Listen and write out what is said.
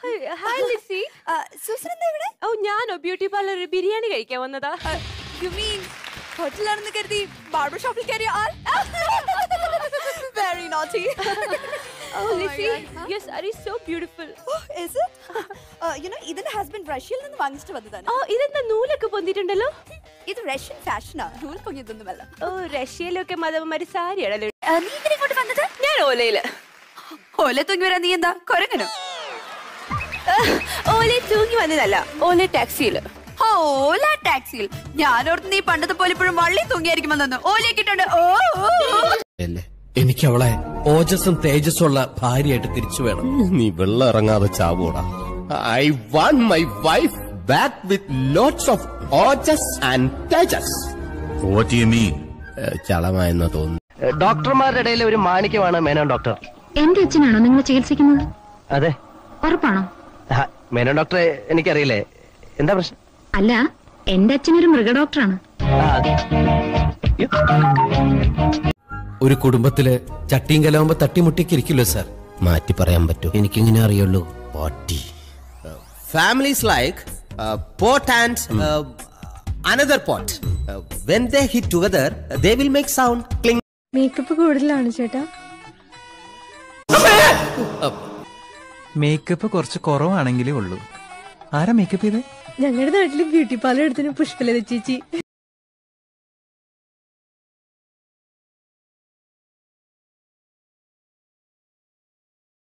Hi Lissy Susan എന്താ ഇവിടെ ഓ ഞാനോ ബ്യൂട്ടി പാർലറിൽ ബിരിയാണി കഴിക്കാൻ വന്നതാ യു മീൻ ഹോട്ടലാണെന്ന് കരുതി ബാർബർ ഷോപ്പിൽ കയറിയ ആൾ very naughty oh Lissy your sari so beautiful you know ഇതിന്റെ ഹസ്ബൻഡ് റഷ്യയിൽ നിന്ന് വാങ്ങിച്ചിട്ട് വന്നതാണ് ഓ ഇതെന്താ നൂലൊക്കെ പൊന്തിട്ടുണ്ടല്ലോ ഇത് റഷ്യൻ ഫാഷനാ നൂൽ പൊങ്ങിയതൊന്നുമല്ല ഓ റഷ്യയിലൊക്കെ മതവന്മാര് സാരിയാണല്ലോ ആ, നീ ഇതിനെ കൊണ്ട് വന്നത് ഞാൻ ഓലയില് ഓല തൂങ്ങി വരാൻ നീ എന്താ കൊരങ്ങനോ ഓലെ തൂങ്ങി വന്നതല്ല ഓലെ ടാക്സിയില് ആ, ഓല ടാക്സിയിൽ ഞാനോർത്ത് നീ പണ്ടത്തെ പോലെ ഇപ്പോഴും വള്ളി തൂങ്ങിയായിരിക്കും വന്നു ഓലയൊക്കെ ഇട്ടുണ്ട് ഓ ഓ, ഓ. അല്ലേ എനിക്ക് അവളെ ഓജസ്സും തേജസ്സും ഉള്ള ഭാര്യയായിട്ട് തിരിച്ചു വേണം നീ വെള്ളം ഇറങ്ങാതെ ചാവൂടാ I want my wife back with lots of ojas and tejas What do you mean? ചളമായെന്ന് തോന്നുന്നു ഡോക്ടർമാരുടെ ഇടയിൽ ഒരു മാണിക്യമാണ് മേനോൻ ഡോക്ടർ എന്റെ അച്ഛനാണോ നിങ്ങൾ ചികിത്സിക്കുന്നത് അതെ ഉറപ്പാണോ ആ, മേനോൻ ഡോക്ടറെ എനിക്കറിയില്ലേ എന്താ പ്രശ്നം അല്ല എന്റെ അച്ഛനൊരു മൃഗഡോക്ടറാണ് ആ, ഒരു കുടുംബത്തില് ചട്ടിയും കലാവുമ്പോ തട്ടിമുട്ടിക്ക് ഇരിക്കില്ലോ സാർ മാറ്റി പറയാൻ പറ്റൂ എനിക്കിങ്ങനെ അറിയുള്ളൂ പാട്ടി families like pot and another pot when they hit together they will make sound cling makeup കൂടുതലാണ് ചേട്ടാ മേക്കപ്പ് കുറച്ച് കുറവാണെങ്കിലേ ഉള്ളൂ ആരാ മേക്കപ്പ് ചെയ്തേ ഞങ്ങളുടെ നാട്ടില് ബ്യൂട്ടി പാർലർ എടുത്തിന് പുഷ്പലത ചേച്ചി